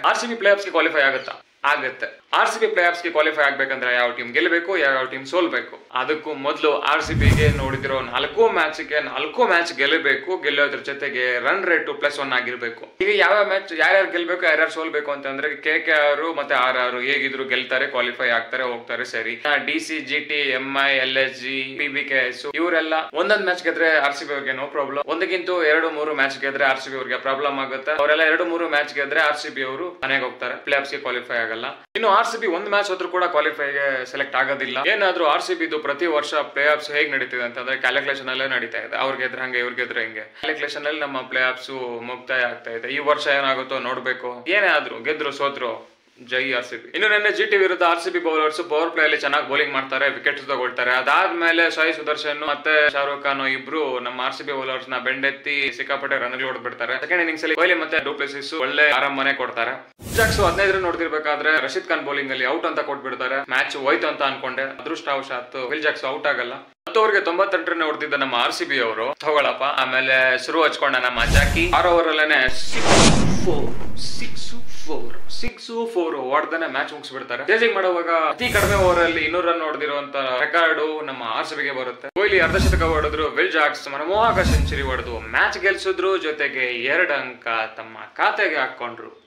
R C B play ಆಫ್ಸ್ಗೆ qualify ಆಗುತ್ತಾ ಆಗುತ್ತೆ ಆರ್ ಸಿ ಬಿ ಪ್ಲೇ ಆಫ್ಸ್ಗೆ ಕ್ವಾಲಿಫೈ ಆಗ್ಬೇಕಂದ್ರೆ ಯಾವ ಟೀಮ್ ಗೆಲ್ಲಬೇಕು ಯಾವ ಟೀಮ್ ಸೋಲ್ಬೇಕು ಅದಕ್ಕೂ ಮೊದಲು ಆರ್ ಸಿ ಬಿಗೆ ನೋಡಿದಿರೋ ನಾಲ್ಕು ಮ್ಯಾಚ್ಗೆ ನಾಲ್ಕು ಮ್ಯಾಚ್ ಗೆಲ್ಲಬೇಕು ಗೆಲ್ಲೋದ್ರ ಜೊತೆಗೆ ರನ್ ರೇಟ್ ಪ್ಲಸ್ ಒನ್ ಆಗಿರ್ಬೇಕು ಈಗ ಯಾವ ಮ್ಯಾಚ್ ಯಾರ್ಯಾರು ಗೆಲ್ಬೇಕು ಯಾರ್ಯಾರು ಸೋಲ್ಬೇಕು ಅಂತಂದ್ರೆ ಕೆ ಕೆ ಆರ್ ಮತ್ತೆ ಆರ್ ಆರ್ ಹೇಗಿದ್ರು ಗೆಲ್ತಾರೆ ಕ್ವಾಲಿಫೈ ಆಗ್ತಾರೆ ಹೋಗ್ತಾರೆ ಸರಿ D C G T M I L S G P B K S ಇವರೆಲ್ಲ ಒಂದೊಂದ್ ಮ್ಯಾಚ್ ಗೆದ್ರೆ ಆರ್ ಸಿ ಬಿ ಅವ್ರಿಗೆ ನೋ ಪ್ರಾಬ್ಲಮ್ ಒಂದಕ್ಕಿಂತ ಎರಡು ಮೂರು ಮ್ಯಾಚ್ ಗೆದ್ರೆ ಆರ್ ಸಿ ಬಿ ಅವ್ರಿಗೆ ಪ್ರಾಬ್ಲಮ್ ಆಗುತ್ತೆ ಅವರೆಲ್ಲ ಎರಡು ಮೂರು ಮ್ಯಾಚ್ ಗೆದ್ರೆ ಆರ್ ಸಿ ಬಿ ಅವರು ಮನೆಗೆ ಹೋಗ್ತಾರೆ ಪ್ಲೇ ಆಫ್ಸ್ಗೆ ಕ್ವಾಲಿಫೈ ಆಗಲ್ಲ ಇನ್ನು ಆರ್ ಸಿ ಬಿ ಒಂದ್ ಮ್ಯಾಚ್ ಹೋದ್ರೂ ಕೂಡ ಕ್ವಾಲಿಫೈಗೆ ಸೆಲೆಕ್ಟ್ ಆಗೋದಿಲ್ಲ ಏನಾದ್ರೂ ಆರ್ ಸಿ ಬಿದು ಪ್ರತಿ ವರ್ಷ ಪ್ಲೇ ಆಫ್ಸ್ ಹೇಗ್ ನಡೀತಿದೆ ಅಂತಂದ್ರೆ ಕ್ಯಾಲ್ಕುಲೇಷನ್ ಅಲ್ಲೇ ನಡೀತಾ ಇದೆ ಅವ್ರಿಗೆ ಗೆದ್ರೆ ಹಂಗೆ ಇವ್ರಿಗೆ ಗೆದ್ರೆ ಹಿಂಗೆ ಕ್ಯಾಲ್ಕುಲೇಷನ್ ಅಲ್ಲಿ ನಮ್ಮ ಪ್ಲೇ ಆಫ್ಸ್ ಮುಕ್ತಾಯ ಆಗ್ತಾ ಇದೆ ಈ ವರ್ಷ ಏನಾಗುತ್ತೋ ನೋಡ್ಬೇಕು ಏನೇ ಆದ್ರೂ ಗೆದ್ರು ಸೋತ್ರು ಜೈ ಆರ್ ಸಿ ಬಿ ಇನ್ನು ನೆನ್ನೆ ಜಿ ಟಿ ವಿರುದ್ಧ R C B bowlers power play ಅಲ್ಲಿ ಚೆನ್ನಾಗಿ ಬೌಲಿಂಗ್ ಮಾಡ್ತಾರೆ ವಿಕೆಟ್ ತಗೊಳ್ತಾರೆ ಅದಾದ್ಮೇಲೆ ಸಾಯಿ ಸುದರ್ಶನ್ ಮತ್ತೆ ಶಾರುಖ್ ಖಾನ್ ಇಬ್ರು ನಮ್ಮ ಆರ್ ಸಿ ಬಿ ಬೌಲರ್ಸ್ ನ ಬೆಂಡೆತ್ತಿ ಸಿಕ್ಕಾಪಟ್ಟೆ ರನ್ ಹೊಡೆದ್ಬಿಡ್ತಾರೆ ಸೆಕೆಂಡ್ ಇನ್ನಿಂಗ್ಸ್ ಅಲ್ಲಿ ಕೊಹ್ಲಿ ಮತ್ತೆ ಡೂಪ್ಲೆಸಿಸ್ ಒಳ್ಳೆ ಆರಂಭನೆ ಕೊಡ್ತಾರೆ ಜಾಕ್ಸ್ ಹದಿನೈದು ನೋಡ್ತಿರ್ಬೇಕಾದ್ರೆ ರಶೀದ್ ಖಾನ್ ಬೌಲಿಂಗ್ ಅಲ್ಲಿ ಔಟ್ ಅಂತ ಕೊಟ್ಬಿಡ್ತಾರೆ ಮ್ಯಾಚ್ ಹೋಯ್ತು ಅಂತ ಅನ್ಕೊಂಡೆ ಅದೃಷ್ಟವಶಾತ್ ವಿಲ್ ಜಾಕ್ಸ್ ಔಟ್ ಆಗಲ್ಲ ಮತ್ತು ಅವ್ರಿಗೆ ತೊಂಬತ್ತೆಂಟು ರನ್ ಹೊಡೆದಿದ್ದ ನಮ್ಮ ಆರ್ ಸಿ ಬಿ ಅವರು ತಗೊಳಪ್ಪ ಆಮೇಲೆ ಶುರು ಹಚ್ಕೊಂಡ ನಮ್ಮ ಜಾಕಿ ಆರ್ ಓವರ್ ಅಲ್ಲೇನೆ four six four six four ಹೊಡೆದನೆ ಮ್ಯಾಚ್ ಮುಗಿಸ್ಬಿಡ್ತಾರೆ ಚೇಸಿಂಗ್ ಮಾಡುವಾಗ ಅತಿ ಕಡಿಮೆ ಓವರ್ ಅಲ್ಲಿ ಇನ್ನೂರು ರನ್ ಹೊಡೆದಿರುವಂತ ರೆಕಾರ್ಡು ನಮ್ಮ ಆರ್ ಸಿ ಬಿಗೆ ಬರುತ್ತೆ ಕೊಹ್ಲಿ ಅರ್ಧ ಶತಕ ಹೊಡೆದ್ರು ವಿಲ್ ಜಾಕ್ಸ್ ಮನಮೋಹಕ ಸೆಂಚುರಿ ಹೊಡೆದು ಮ್ಯಾಚ್ ಗೆಲ್ಸಿದ್ರು ಜೊತೆಗೆ ಎರಡು ಅಂಕ ತಮ್ಮ ಖಾತೆಗೆ ಹಾಕೊಂಡ್ರು